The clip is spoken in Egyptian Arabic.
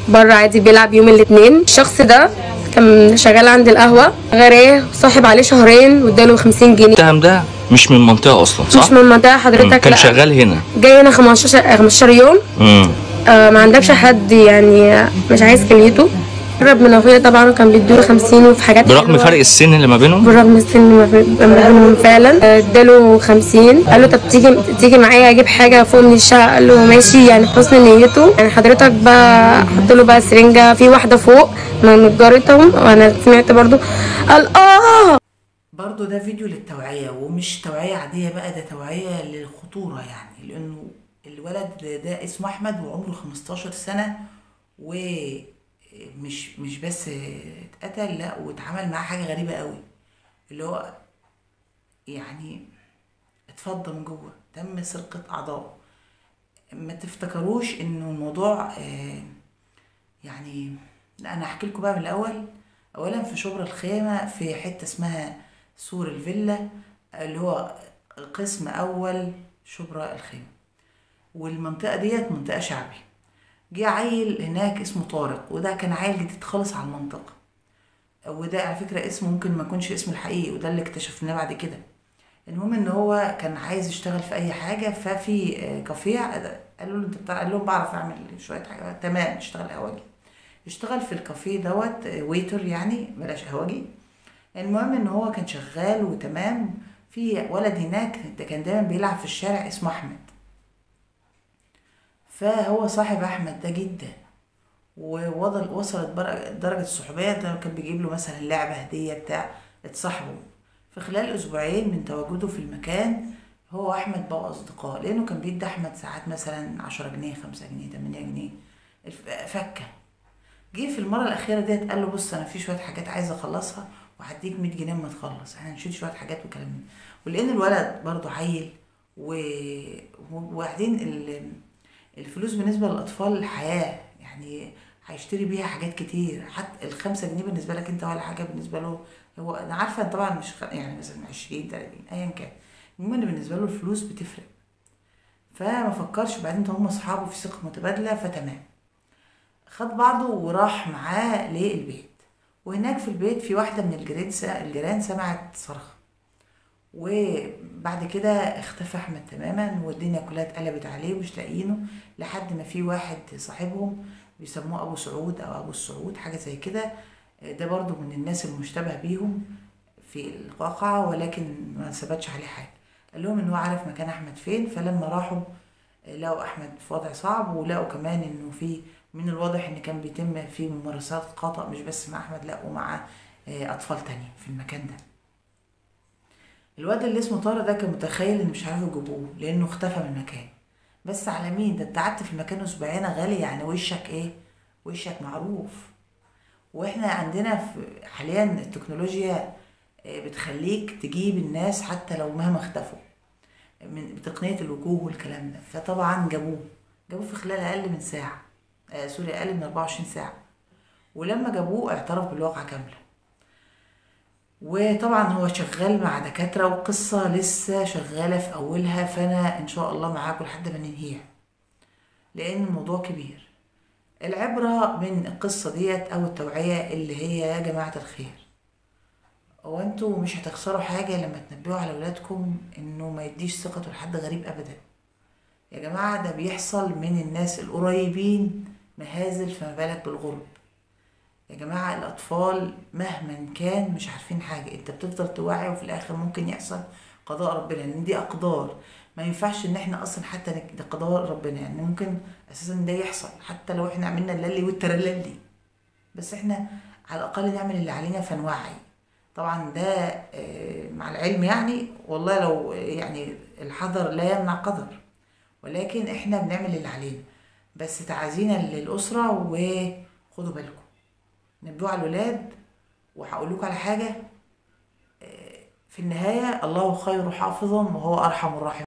بره عادي بيلعب يوم الاثنين الشخص ده كان شغال عند القهوه غير صاحب عليه شهرين واداله 50 جنيه المتهم ده مش من المنطقه اصلا صح مش من المنطقه مم. حضرتك كان لا شغال هنا جاي هنا 15 15 يوم امم آه ما عندكش حد يعني مش عايز كليته قرب من اخويا طبعا وكان بيديله 50 وفي حاجات برغم حلوة. فرق السن اللي ما بينهم بالرغم السن ما في- ما بينهم فعلا آه، اداله 50 قال له طب تيجي تيجي معايا اجيب حاجه فوق من الشقه قال له ماشي يعني حسن نيته يعني حضرتك بقى حط له بقى سرنجه في واحده فوق من جارتهم وانا سمعت برضو قال اه برضو ده فيديو للتوعية ومش توعية عادية بقى ده توعية للخطورة يعني لأنه الولد ده اسمه أحمد وعمره 15 سنة ومش مش بس اتقتل لا واتعمل معاه حاجة غريبة قوي اللي هو يعني اتفضى من جوه تم سرقة أعضائه ما تفتكروش إنه الموضوع آه، يعني لا انا هحكي لكم بقى من الاول اولا في شبرا الخيمه في حته اسمها سور الفيلا اللي هو قسم اول شبرا الخيمه والمنطقه ديت منطقه شعبي جه عيل هناك اسمه طارق وده كان عيل جديد خالص على المنطقه وده على فكره اسمه ممكن ما يكونش اسمه الحقيقي وده اللي اكتشفناه بعد كده المهم ان هو كان عايز يشتغل في اي حاجه ففي آه، كافيه قالوا له انت بتاع قال لهم بعرف اعمل شويه حاجات تمام اشتغل قواجي اشتغل في الكافيه دوت آه، ويتر يعني بلاش قهوجي المهم ان هو كان شغال وتمام في ولد هناك ده كان دايما بيلعب في الشارع اسمه احمد فهو صاحب احمد ده جدا ووصل وصلت بر- درجة الصحوبية ده كان بيجيب له مثلا لعبة هدية بتاع اتصاحبوا في خلال اسبوعين من تواجده في المكان هو واحمد بقوا اصدقاء لانه كان بيدي احمد ساعات مثلا عشرة جنيه خمسة جنيه تمانية جنيه الف- فكة جه في المرة الأخيرة ديت قال له بص أنا في شوية حاجات عايز أخلصها وهديك 100 جنيه أما تخلص احنا هنشيل شوية حاجات وكلام من ده. ولأن الولد برضه عيل و... وبعدين ال... الفلوس بالنسبة للأطفال حياة يعني هيشتري بيها حاجات كتير حتى الخمسة جنيه بالنسبة لك أنت ولا حاجة بالنسبة له هو أنا عارفة إن طبعا مش خ... يعني مثلا 20 30 أيا كان المهم إن بالنسبة له الفلوس بتفرق فما فكرش وبعدين ده هم أصحابه في ثقة متبادلة فتمام خد بعضه وراح معاه للبيت وهناك في البيت في واحدة من الجيران الجيران سمعت صرخة وبعد كده اختفى احمد تماما والدنيا كلها اتقلبت عليه ومش لاقيينه لحد ما في واحد صاحبهم بيسموه ابو سعود او ابو السعود حاجه زي كده ده برضو من الناس المشتبه بيهم في الواقعة ولكن ما ثبتش عليه حاجة قال لهم ان هو عارف مكان احمد فين فلما راحوا لقوا احمد في وضع صعب ولقوا كمان انه في من الواضح ان كان بيتم في ممارسات خطأ مش بس مع احمد لا ومع آه، اطفال تانية في المكان ده الواد اللي اسمه طارق ده كان متخيل ان مش عارفوا يجيبوه لانه اختفى من المكان بس على مين ده انت قعدت في المكان اسبوعين يا غالي يعني وشك ايه وشك معروف واحنا عندنا في حاليا التكنولوجيا آه، بتخليك تجيب الناس حتى لو مهما اختفوا من بتقنية الوجوه والكلام ده فطبعا جابوه جابوه في خلال اقل من ساعة آه سوري اقل من 24 ساعة ولما جابوه اعترف بالواقعة كاملة وطبعا هو شغال مع دكاترة وقصة لسه شغالة في أولها فأنا إن شاء الله معاكم لحد ما ننهيها لأن الموضوع كبير العبرة من القصة ديت أو التوعية اللي هي يا جماعة الخير هو انتوا مش هتخسروا حاجة لما تنبهوا على ولادكم انه ما يديش ثقته لحد غريب ابدا يا جماعة ده بيحصل من الناس القريبين مهازل فما بالك بالغرب يا جماعة الأطفال مهما كان مش عارفين حاجة انت بتفضل توعي وفي الآخر ممكن يحصل قضاء ربنا لأن دي أقدار ما ينفعش إن احنا أصلا حتى نك- ده قضاء ربنا يعني ممكن أساسا ده يحصل حتى لو احنا عملنا اللي والترللي بس احنا على الأقل نعمل اللي علينا فنوعي طبعا ده آه، مع العلم يعني والله لو آه، يعني الحذر لا يمنع قدر ولكن احنا بنعمل اللي علينا بس تعازينا للأسرة وخدوا بالكم نبهوا على الولاد وهقول لكم على حاجة آه، في النهاية الله خير حافظا وهو أرحم الراحمين